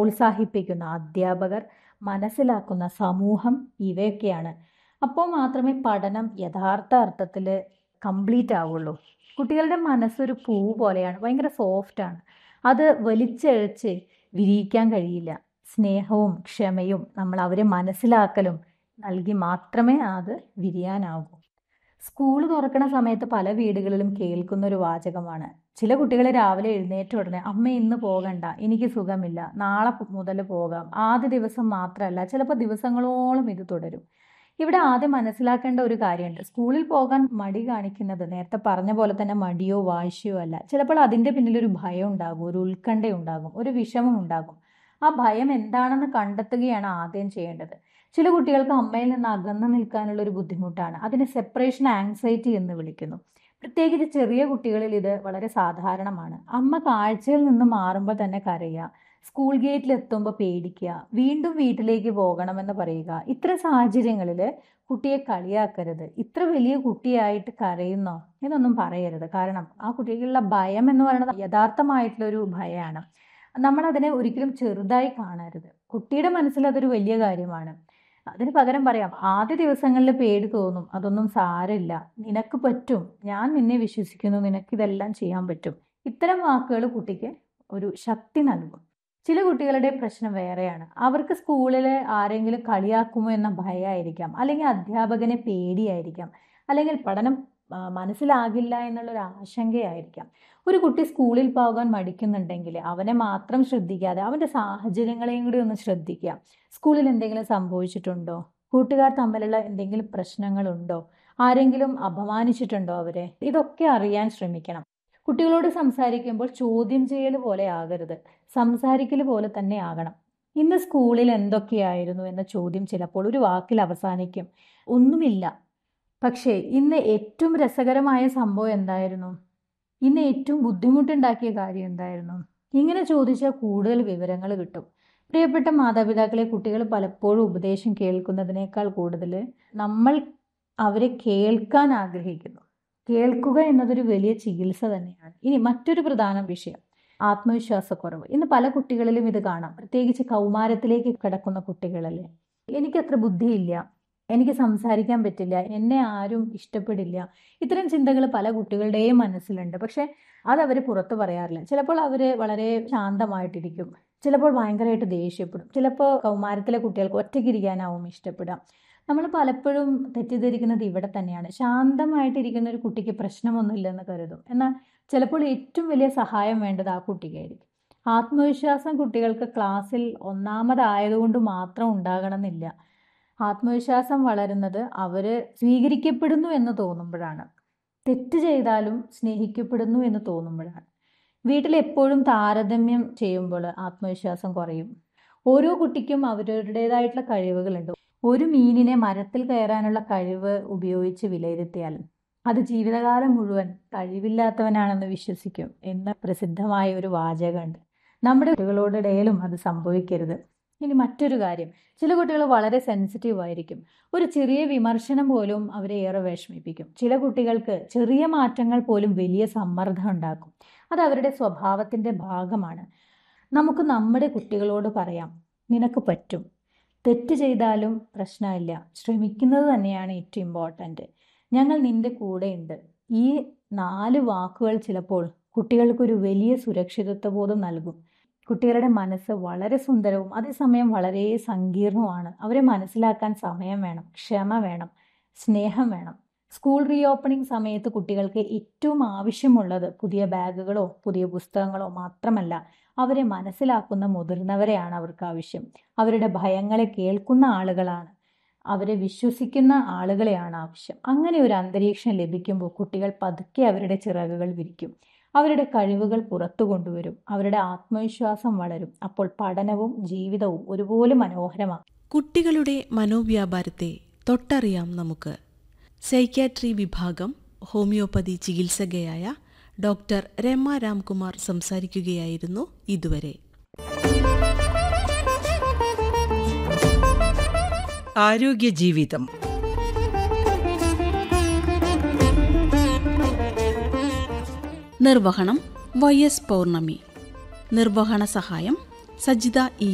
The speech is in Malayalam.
പ്രോത്സാഹിപ്പിക്കുന്ന അധ്യാപകർ മനസ്സിലാക്കുന്ന സമൂഹം ഇവയൊക്കെയാണ് അപ്പോൾ മാത്രമേ പഠനം യഥാർത്ഥ അർത്ഥത്തിൽ കംപ്ലീറ്റ് ആവുള്ളൂ കുട്ടികളുടെ മനസ്സൊരു പൂ പോലെയാണ് ഭയങ്കര സോഫ്റ്റാണ് അത് വലിച്ചഴച്ച് വിരിയിക്കാൻ കഴിയില്ല സ്നേഹവും ക്ഷമയും നമ്മൾ അവരെ മനസ്സിലാക്കലും നൽകി മാത്രമേ അത് വിരിയാനാകൂ സ്കൂൾ തുറക്കണ സമയത്ത് പല വീടുകളിലും കേൾക്കുന്ന ഒരു വാചകമാണ് ചില കുട്ടികൾ രാവിലെ എഴുന്നേറ്റ ഉടനെ അമ്മ ഇന്ന് പോകണ്ട എനിക്ക് സുഖമില്ല നാളെ മുതൽ പോകാം ആദ്യ ദിവസം മാത്രമല്ല ചിലപ്പോൾ ദിവസങ്ങളോളം ഇത് തുടരും ഇവിടെ ആദ്യം മനസ്സിലാക്കേണ്ട ഒരു കാര്യമുണ്ട് സ്കൂളിൽ പോകാൻ മടി കാണിക്കുന്നത് നേരത്തെ പറഞ്ഞ പോലെ തന്നെ മടിയോ വാശിയോ അല്ല ചിലപ്പോൾ അതിൻ്റെ പിന്നിലൊരു ഭയം ഉണ്ടാകും ഒരു ഉത്കണ്ഠ ഉണ്ടാകും ഒരു വിഷമം ഉണ്ടാകും ആ ഭയം എന്താണെന്ന് കണ്ടെത്തുകയാണ് ആദ്യം ചെയ്യേണ്ടത് ചില കുട്ടികൾക്ക് അമ്മയിൽ നിന്ന് അകന്നു നിൽക്കാനുള്ള ഒരു ബുദ്ധിമുട്ടാണ് അതിനെ സെപ്പറേഷൻ ആങ്സൈറ്റി എന്ന് വിളിക്കുന്നു പ്രത്യേകിച്ച് ചെറിയ കുട്ടികളിൽ ഇത് വളരെ സാധാരണമാണ് അമ്മ കാഴ്ചയിൽ നിന്ന് മാറുമ്പോൾ തന്നെ കരയുക സ്കൂൾ ഗേറ്റിൽ എത്തുമ്പോൾ പേടിക്കുക വീണ്ടും വീട്ടിലേക്ക് പോകണമെന്ന് പറയുക ഇത്തരം സാഹചര്യങ്ങളിൽ കുട്ടിയെ കളിയാക്കരുത് ഇത്ര വലിയ കുട്ടിയായിട്ട് കരയുന്നോ എന്നൊന്നും പറയരുത് കാരണം ആ കുട്ടികളുടെ ഭയം എന്ന് പറയുന്നത് യഥാർത്ഥമായിട്ടുള്ളൊരു ഭയമാണ് നമ്മളതിനെ ഒരിക്കലും ചെറുതായി കാണരുത് കുട്ടിയുടെ മനസ്സിൽ അതൊരു വലിയ കാര്യമാണ് അതിന് പകരം പറയാം ആദ്യ ദിവസങ്ങളിൽ പേടി തോന്നും അതൊന്നും സാരമില്ല നിനക്ക് പറ്റും ഞാൻ നിന്നെ വിശ്വസിക്കുന്നു നിനക്കിതെല്ലാം ചെയ്യാൻ പറ്റും ഇത്തരം വാക്കുകൾ കുട്ടിക്ക് ഒരു ശക്തി നൽകും ചില കുട്ടികളുടെ പ്രശ്നം വേറെയാണ് അവർക്ക് സ്കൂളിൽ ആരെങ്കിലും കളിയാക്കുമോ എന്ന ഭയമായിരിക്കാം അല്ലെങ്കിൽ അധ്യാപകനെ പേടിയായിരിക്കാം അല്ലെങ്കിൽ പഠനം മനസ്സിലാകില്ല എന്നുള്ളൊരു ആശങ്കയായിരിക്കാം ഒരു കുട്ടി സ്കൂളിൽ പോകാൻ മടിക്കുന്നുണ്ടെങ്കിൽ അവനെ മാത്രം ശ്രദ്ധിക്കാതെ അവൻ്റെ സാഹചര്യങ്ങളെയും കൂടി ഒന്ന് ശ്രദ്ധിക്കുക സ്കൂളിൽ എന്തെങ്കിലും സംഭവിച്ചിട്ടുണ്ടോ കൂട്ടുകാർ തമ്മിലുള്ള എന്തെങ്കിലും പ്രശ്നങ്ങളുണ്ടോ ആരെങ്കിലും അപമാനിച്ചിട്ടുണ്ടോ അവരെ ഇതൊക്കെ അറിയാൻ ശ്രമിക്കണം കുട്ടികളോട് സംസാരിക്കുമ്പോൾ ചോദ്യം ചെയ്യൽ പോലെ ആകരുത് സംസാരിക്കൽ പോലെ തന്നെ ആകണം ഇന്ന് സ്കൂളിൽ എന്തൊക്കെയായിരുന്നു എന്ന ചോദ്യം ചിലപ്പോൾ ഒരു വാക്കിൽ അവസാനിക്കും ഒന്നുമില്ല പക്ഷേ ഇന്ന് ഏറ്റവും രസകരമായ സംഭവം എന്തായിരുന്നു ഇന്ന് ഏറ്റവും ബുദ്ധിമുട്ടുണ്ടാക്കിയ കാര്യം എന്തായിരുന്നു ഇങ്ങനെ ചോദിച്ചാൽ കൂടുതൽ വിവരങ്ങൾ കിട്ടും പ്രിയപ്പെട്ട മാതാപിതാക്കളെ കുട്ടികൾ പലപ്പോഴും ഉപദേശം കേൾക്കുന്നതിനേക്കാൾ കൂടുതൽ നമ്മൾ അവരെ കേൾക്കാൻ ആഗ്രഹിക്കുന്നു കേൾക്കുക എന്നതൊരു വലിയ ചികിത്സ തന്നെയാണ് ഇനി മറ്റൊരു പ്രധാന വിഷയം ആത്മവിശ്വാസക്കുറവ് ഇന്ന് പല കുട്ടികളിലും ഇത് കാണാം പ്രത്യേകിച്ച് കൗമാരത്തിലേക്ക് കിടക്കുന്ന കുട്ടികളല്ലേ എനിക്കത്ര ബുദ്ധിയില്ല എനിക്ക് സംസാരിക്കാൻ പറ്റില്ല എന്നെ ആരും ഇഷ്ടപ്പെടില്ല ഇത്തരം ചിന്തകൾ പല കുട്ടികളുടെയും മനസ്സിലുണ്ട് പക്ഷേ അതവർ പുറത്ത് പറയാറില്ല ചിലപ്പോൾ അവർ വളരെ ശാന്തമായിട്ടിരിക്കും ചിലപ്പോൾ ഭയങ്കരമായിട്ട് ദേഷ്യപ്പെടും ചിലപ്പോൾ കൗമാരത്തിലെ കുട്ടികൾക്ക് ഒറ്റയ്ക്കിരിക്കാനാവും ഇഷ്ടപ്പെടാം നമ്മൾ പലപ്പോഴും തെറ്റിദ്ധരിക്കുന്നത് ഇവിടെ തന്നെയാണ് ശാന്തമായിട്ടിരിക്കുന്ന ഒരു കുട്ടിക്ക് പ്രശ്നമൊന്നുമില്ലെന്ന് കരുതും എന്നാൽ ചിലപ്പോൾ ഏറ്റവും വലിയ സഹായം വേണ്ടത് ആ കുട്ടിക്കായിരിക്കും ആത്മവിശ്വാസം കുട്ടികൾക്ക് ക്ലാസ്സിൽ ഒന്നാമതായതുകൊണ്ട് മാത്രം ഉണ്ടാകണമെന്നില്ല ആത്മവിശ്വാസം വളരുന്നത് അവർ സ്വീകരിക്കപ്പെടുന്നു എന്ന് തോന്നുമ്പോഴാണ് തെറ്റ് ചെയ്താലും സ്നേഹിക്കപ്പെടുന്നു എന്ന് തോന്നുമ്പോഴാണ് വീട്ടിൽ എപ്പോഴും താരതമ്യം ചെയ്യുമ്പോൾ ആത്മവിശ്വാസം കുറയും ഓരോ കുട്ടിക്കും അവരുടേതായിട്ടുള്ള കഴിവുകളുണ്ട് ഒരു മീനിനെ മരത്തിൽ കയറാനുള്ള കഴിവ് ഉപയോഗിച്ച് വിലയിരുത്തിയാൽ അത് ജീവിതകാലം മുഴുവൻ കഴിവില്ലാത്തവനാണെന്ന് വിശ്വസിക്കും എന്ന പ്രസിദ്ധമായ ഒരു വാചകമുണ്ട് നമ്മുടെ കുട്ടികളോടിടയിലും അത് സംഭവിക്കരുത് ഇനി മറ്റൊരു കാര്യം ചില കുട്ടികൾ വളരെ സെൻസിറ്റീവ് ആയിരിക്കും ഒരു ചെറിയ വിമർശനം പോലും അവരെ ഏറെ വിഷമിപ്പിക്കും ചില കുട്ടികൾക്ക് ചെറിയ മാറ്റങ്ങൾ പോലും വലിയ സമ്മർദ്ദം ഉണ്ടാക്കും അത് അവരുടെ സ്വഭാവത്തിൻ്റെ ഭാഗമാണ് നമുക്ക് നമ്മുടെ കുട്ടികളോട് പറയാം നിനക്ക് പറ്റും തെറ്റ് ചെയ്താലും പ്രശ്നമില്ല ശ്രമിക്കുന്നത് തന്നെയാണ് ഏറ്റവും ഇമ്പോർട്ടൻറ്റ് ഞങ്ങൾ നിൻ്റെ കൂടെയുണ്ട് ഈ നാല് വാക്കുകൾ ചിലപ്പോൾ കുട്ടികൾക്കൊരു വലിയ സുരക്ഷിതത്വ ബോധം നൽകും കുട്ടികളുടെ മനസ്സ് വളരെ സുന്ദരവും അതേസമയം വളരെ സങ്കീർണവുമാണ് അവരെ മനസ്സിലാക്കാൻ സമയം വേണം ക്ഷമ വേണം സ്നേഹം വേണം സ്കൂൾ റീ ഓപ്പണിംഗ് സമയത്ത് കുട്ടികൾക്ക് ഏറ്റവും ആവശ്യമുള്ളത് പുതിയ ബാഗുകളോ പുതിയ പുസ്തകങ്ങളോ മാത്രമല്ല അവരെ മനസ്സിലാക്കുന്ന മുതിർന്നവരെയാണ് അവർക്ക് ആവശ്യം അവരുടെ ഭയങ്ങളെ കേൾക്കുന്ന ആളുകളാണ് അവരെ വിശ്വസിക്കുന്ന ആളുകളെയാണ് ആവശ്യം അങ്ങനെ ഒരു അന്തരീക്ഷം ലഭിക്കുമ്പോൾ കുട്ടികൾ പതുക്കെ അവരുടെ ചിറകുകൾ വിരിക്കും അവരുടെ കഴിവുകൾ പുറത്തു കൊണ്ടുവരും അവരുടെ ആത്മവിശ്വാസം വളരും അപ്പോൾ പഠനവും ജീവിതവും ഒരുപോലെ മനോഹരമാകും കുട്ടികളുടെ മനോവ്യാപാരത്തെ തൊട്ടറിയാം നമുക്ക് സൈക്യാട്രി വിഭാഗം ഹോമിയോപ്പതി ചികിത്സകയായ ഡോക്ടർ രമ രാംകുമാർ സംസാരിക്കുകയായിരുന്നു ഇതുവരെ ആരോഗ്യ ജീവിതം നിർവഹണം വൈ എസ് പൗർണമി നിർവഹണ സഹായം സജിത ഇ